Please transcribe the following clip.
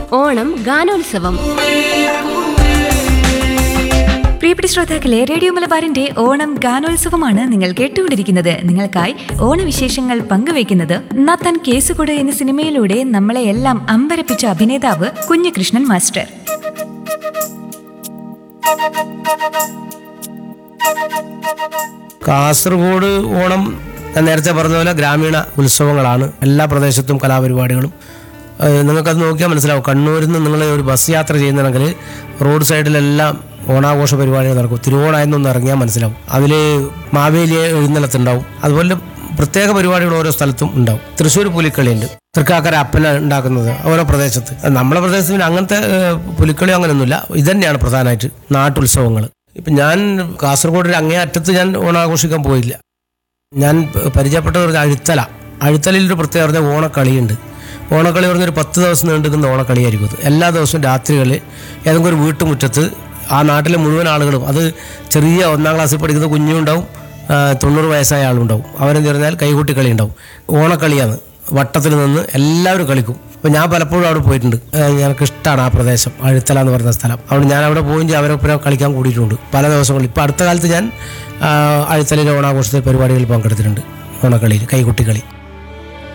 ഓണം ഗാനോത്സവം പ്രിയപ്പെട്ട ശ്രോതാക്കളെ റേഡിയോ മലബാറിന്റെ ഓണം ഗാനോത്സവമാണ് നിങ്ങൾ കേട്ടുകൊണ്ടിരിക്കുന്നത് നിങ്ങൾക്കായി ഓണവിശേഷങ്ങൾ പങ്കുവയ്ക്കുന്നത് നത്തൻ കേസുകൊട് എന്ന സിനിമയിലൂടെ നമ്മളെ എല്ലാം അമ്പരപ്പിച്ച അഭിനേതാവ് കുഞ്ഞികൃഷ്ണൻ മാസ്റ്റർ കാസർഗോഡ് ഓണം ഞാൻ നേരത്തെ പറഞ്ഞ പോലെ ഗ്രാമീണ ഉത്സവങ്ങളാണ് എല്ലാ പ്രദേശത്തും കലാപരിപാടികളും ഏഹ് നിങ്ങൾക്കത് നോക്കിയാൽ മനസ്സിലാവും കണ്ണൂരിൽ നിന്ന് നിങ്ങൾ ഒരു ബസ് യാത്ര ചെയ്യുന്നുണ്ടെങ്കിൽ റോഡ് സൈഡിലെല്ലാം ഓണാഘോഷ പരിപാടികൾ നടക്കും തിരുവോണായെന്നൊന്ന് ഇറങ്ങിയാൽ മനസ്സിലാവും അതിൽ മാവേലിയെ എഴുന്നള്ളത്തുണ്ടാവും അതുപോലെ പ്രത്യേക പരിപാടികൾ ഓരോ സ്ഥലത്തും ഉണ്ടാവും തൃശ്ശൂർ പുലിക്കളിയുണ്ട് തൃക്കാക്കര അപ്പന ഉണ്ടാക്കുന്നത് ഓരോ പ്രദേശത്ത് നമ്മളെ പ്രദേശത്ത് പിന്നെ അങ്ങനത്തെ ഏഹ്, പുലിക്കളി അങ്ങനെയൊന്നുമില്ല ഇതന്നെയാണ് പ്രധാനമായിട്ട് നാട്ടുത്സവങ്ങൾ ഇപ്പം ഞാൻ കാസർഗോഡ് അങ്ങേ അറ്റത്ത് ഞാൻ ഓണാഘോഷിക്കാൻ പോയില്ല ഞാൻ പ- പരിചയപ്പെട്ടത് ഒരു അഴുത്തല അഴുത്തലയിൽ ഒരു പ്രത്യേകത പറഞ്ഞാൽ ഓണക്കളിയുണ്ട് ഓണക്കളി പറഞ്ഞൊരു പത്ത് ദിവസം നീണ്ടുക്കുന്ന ഓണക്കളിയായിരിക്കും അത് എല്ലാ ദിവസവും രാത്രികളിൽ ഏതെങ്കിലും ഒരു വീട്ടുമുറ്റത്ത് ആ നാട്ടിലെ മുഴുവൻ ആളുകളും അത് ചെറിയ ഒന്നാം ക്ലാസ്സിൽ പഠിക്കുന്ന കുഞ്ഞുണ്ടാവും ആ, തൊണ്ണൂറ് വയസ്സായ ആളുണ്ടാവും അവരെന്ന് പറഞ്ഞാൽ കൈകൊട്ടി കളി ഉണ്ടാവും ഓണക്കളിയാണ് വട്ടത്തിൽ നിന്ന് എല്ലാവരും കളിക്കും അപ്പോൾ ഞാൻ പലപ്പോഴും അവിടെ പോയിട്ടുണ്ട് ആ, എനിക്ക് ഇഷ്ടമാണ് ആ പ്രദേശം അഴുത്തല എന്ന് പറയുന്ന സ്ഥലം അവിടെ ഞാൻ അവിടെ പോയി അവരൊപ്പം കളിക്കാൻ കൂടിയിട്ടുണ്ട് പല ദിവസങ്ങളിൽ ഇപ്പോൾ അടുത്ത കാലത്ത് ഞാൻ ആ, അഴുത്തലയിലെ ഓണാഘോഷത്തെ പരിപാടികളിൽ പങ്കെടുത്തിട്ടുണ്ട് ഓണക്കളിയിൽ കൈകൊട്ടി കളി